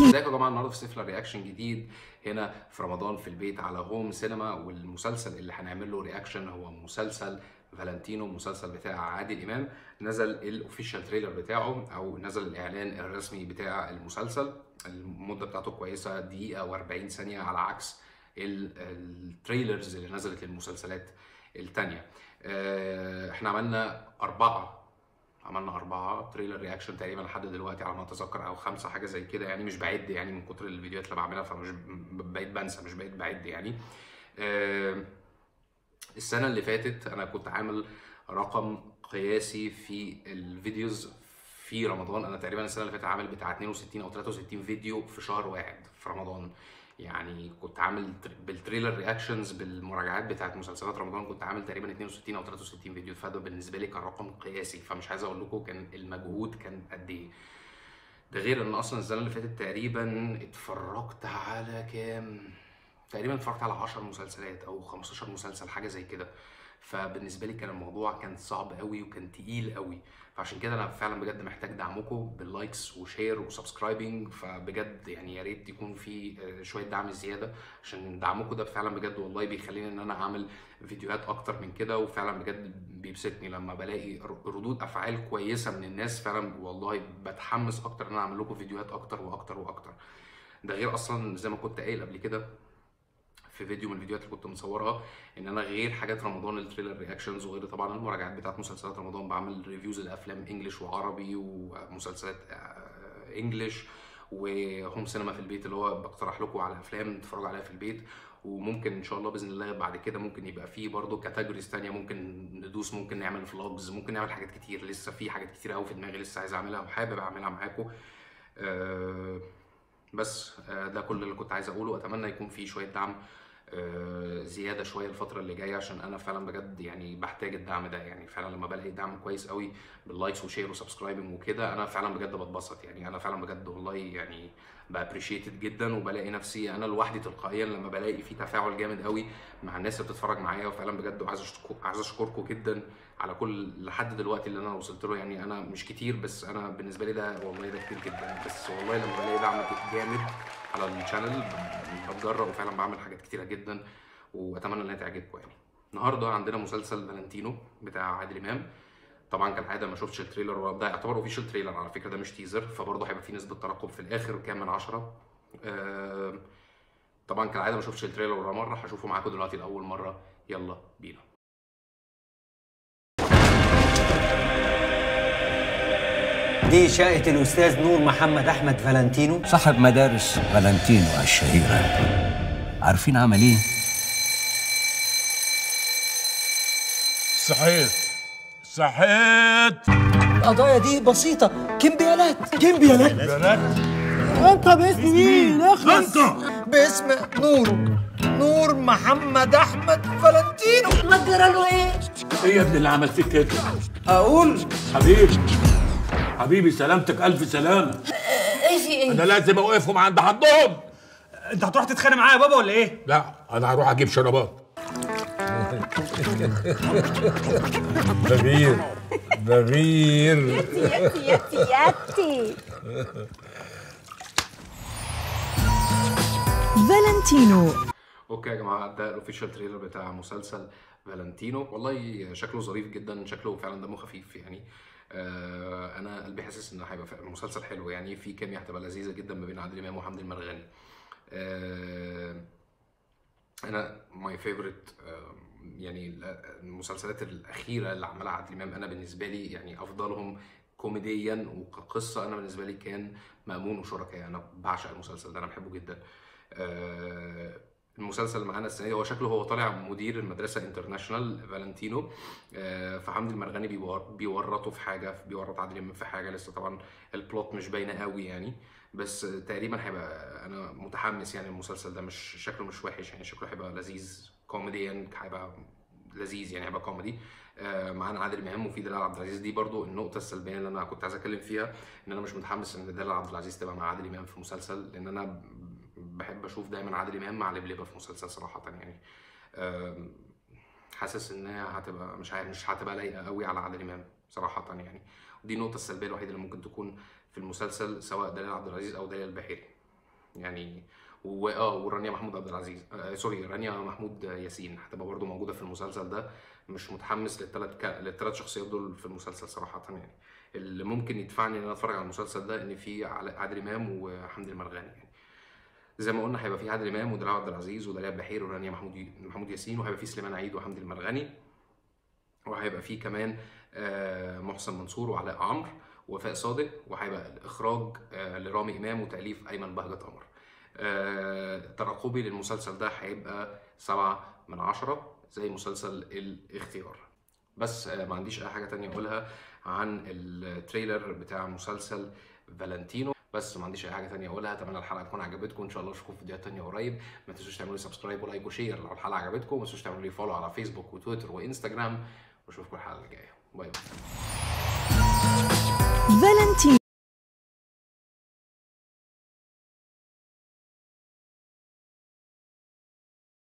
ازيكم يا جماعه النهارده في سفلة رياكشن جديد هنا في رمضان في البيت على هوم سينما والمسلسل اللي هنعمل له رياكشن هو مسلسل فالنتينو المسلسل بتاع عادل امام نزل الاوفيشال تريلر بتاعه او نزل الاعلان الرسمي بتاع المسلسل المده بتاعته كويسه دقيقه و40 ثانيه على عكس ال- التريلرز اللي نزلت للمسلسلات التانية آه، احنا عملنا أربعة عملنا أربعة تريلر رياكشن تقريبا لحد دلوقتي على ما أتذكر أو خمسة حاجة زي كده يعني مش بعد يعني من كتر الفيديوهات اللي بعملها فمش ب- بقيت بنسى مش بقيت بعد يعني آه، السنة اللي فاتت أنا كنت عامل رقم قياسي في الفيديوز في رمضان أنا تقريبا السنة اللي فاتت عامل بتاع 62 أو 63 فيديو في شهر واحد في رمضان يعني كنت عامل تر- بالتريلر رياكشنز بالمراجعات بتاعت مسلسلات رمضان كنت عامل تقريبا 62 او 63 فيديو فده بالنسبه لي كان رقم قياسي فمش عايز اقول لكم كان المجهود كان قد ايه ده غير ان اصلا السنه اللي فاتت تقريبا اتفرجت على كام تقريبا اتفرجت على 10 مسلسلات او 15 مسلسل حاجه زي كده فبالنسبه لي كان الموضوع كان صعب قوي وكان تقيل قوي فعشان كده انا فعلا بجد محتاج دعمكم باللايكس وشير وسبسكرايبنج فبجد يعني يا ريت يكون في آه، شويه دعم زياده عشان دعمكم ده فعلا بجد والله بيخليني ان انا اعمل فيديوهات اكتر من كده وفعلا بجد بيبسطني لما بلاقي ر- ردود افعال كويسه من الناس فعلا والله بتحمس اكتر ان انا اعمل لكم فيديوهات اكتر واكتر واكتر ده غير اصلا زي ما كنت قايل قبل كده في فيديو من الفيديوهات اللي كنت مصورها ان انا غير حاجات رمضان التريلر رياكشنز وغير طبعا المراجعات بتاعت مسلسلات رمضان بعمل ريفيوز لافلام انجلش وعربي ومسلسلات آه، انجلش وهوم سينما في البيت اللي هو بقترح لكم على افلام تتفرجوا عليها في البيت وممكن ان شاء الله باذن الله بعد كده ممكن يبقى فيه برضه كاتيجوريز تانية ممكن ندوس ممكن نعمل فلوجز ممكن نعمل حاجات كتير لسه في حاجات كتير قوي في دماغي لسه عايز اعملها وحابب اعملها معاكم أه بس آه، ده كل اللي كنت عايز اقوله اتمنى يكون في شويه دعم آه، زياده شويه الفتره اللي جايه عشان انا فعلا بجد يعني بحتاج الدعم ده يعني فعلا لما بلاقي دعم كويس قوي باللايكس وشير وسبسكرايبنج وكده انا فعلا بجد بتبسط يعني انا فعلا بجد والله يعني بابريشيتد جدا وبلاقي نفسي انا لوحدي تلقائيا لما بلاقي في تفاعل جامد قوي مع الناس اللي بتتفرج معايا وفعلا بجد وعايز أشكر- عايز اشكركم جدا على كل لحد دلوقتي اللي انا وصلت له يعني انا مش كتير بس انا بالنسبه لي ده والله ده كتير جدا بس والله لما بلاقي دعم جامد على الشانل ب- بتجرأ وفعلا بعمل حاجات كتيره جدا واتمنى انها تعجبكم يعني النهارده عندنا مسلسل فالنتينو بتاع عادل امام طبعا كالعاده ما شفتش التريلر ولا ده يعتبر اوفيشال تريلر على فكره ده مش تيزر فبرضه هيبقى في نسبه ترقب في الاخر كام من عشرة آم، طبعا كالعاده ما شفتش التريلر ولا مره هشوفه معاكم دلوقتي لاول مره يلا بينا دي شقة الأستاذ نور محمد أحمد فالنتينو صاحب مدارس فالنتينو الشهيرة عارفين عمل ايه؟ صحيت صحيت القضايا دي بسيطة كمبيالات كمبيالات بنات أنت باسم مين؟ اخلص انت باسم نور نور محمد أحمد فالنتينو ما جرى له ايه؟ ايه يا ابني اللي عمل فيك كده أقول حبيبي حبيبي سلامتك الف سلامه ايه في ايه؟ انا لازم اوقفهم عند حدهم انت هتروح تتخانق معايا يا بابا ولا ايه؟ لا انا هروح اجيب شرابات بغير بغير ياتي ياتي ياتي فالنتينو اوكي يا جماعه ده الاوفيشال تريلر بتاع مسلسل فالنتينو والله شكله ظريف جدا شكله فعلا دمه خفيف يعني آه انا قلبي حاسس ان هيبقى فعلاً مسلسل حلو يعني في كيمياء هتبقى لذيذه جدا ما بين عادل امام وحمدي المرغني آه انا ماي فيفورت يعني ال- المسلسلات الاخيره اللي عملها عادل امام انا بالنسبه لي يعني افضلهم كوميديا وكقصه انا بالنسبه لي كان مامون وشركاء انا بعشق المسلسل ده انا بحبه جدا آه، المسلسل اللي معانا السنه دي هو شكله هو طالع مدير المدرسه انترناشونال فالنتينو آه، فحمدي المرغني بيور- بيورطه في حاجه بيورط عادل امام في حاجه لسه طبعا البلوت مش باينه قوي يعني بس تقريبا هيبقى انا متحمس يعني المسلسل ده مش شكله مش وحش يعني شكله هيبقى لذيذ كوميديا هيبقى لذيذ يعني هيبقى كوميدي آه، معانا عادل امام وفي دلال عبد العزيز دي برضو النقطه السلبيه اللي انا كنت عايز اتكلم فيها ان انا مش متحمس ان دلال عبد العزيز تبقى مع عادل امام في مسلسل لان انا بحب اشوف دايما عادل امام مع لبلبه في مسلسل صراحه يعني آم، حاسس انها هتبقى مش عارف مش هتبقى لايقه قوي على عادل امام صراحه يعني ودي النقطه السلبيه الوحيده اللي ممكن تكون في المسلسل سواء دلال عبد العزيز او دلال البحيري يعني واه ورانيا محمود عبد العزيز آه سوري رانيا محمود ياسين هتبقى برضو موجوده في المسلسل ده مش متحمس للثلاث ك... للثلاث شخصيات دول في المسلسل صراحه يعني اللي ممكن يدفعني ان انا اتفرج على المسلسل ده ان في عل- عادل امام وحمدي المرغني يعني زي ما قلنا هيبقى في عادل امام ودلال عبد العزيز ودلال بحير ورانيا محمود محمود ياسين وهيبقى في سليمان عيد وحمدي المرغني وهيبقى في كمان آه، محسن منصور وعلاء عمرو ووفاء صادق وهيبقى الاخراج آه، لرامي امام وتاليف ايمن بهجت قمر آه، ترقبي للمسلسل ده هيبقى سبعة من عشرة زي مسلسل الاختيار بس آه، ما عنديش اي حاجه تانية اقولها عن التريلر بتاع مسلسل فالنتينو بس ما عنديش اي حاجه تانية اقولها اتمنى الحلقه تكون عجبتكم ان شاء الله اشوفكم في فيديوهات تانية قريب ما تنسوش تعملوا لي سبسكرايب ولايك وشير لو الحلقه عجبتكم ما تنسوش تعملوا لي فولو على فيسبوك وتويتر وانستجرام واشوفكم الحلقه الجايه باي باي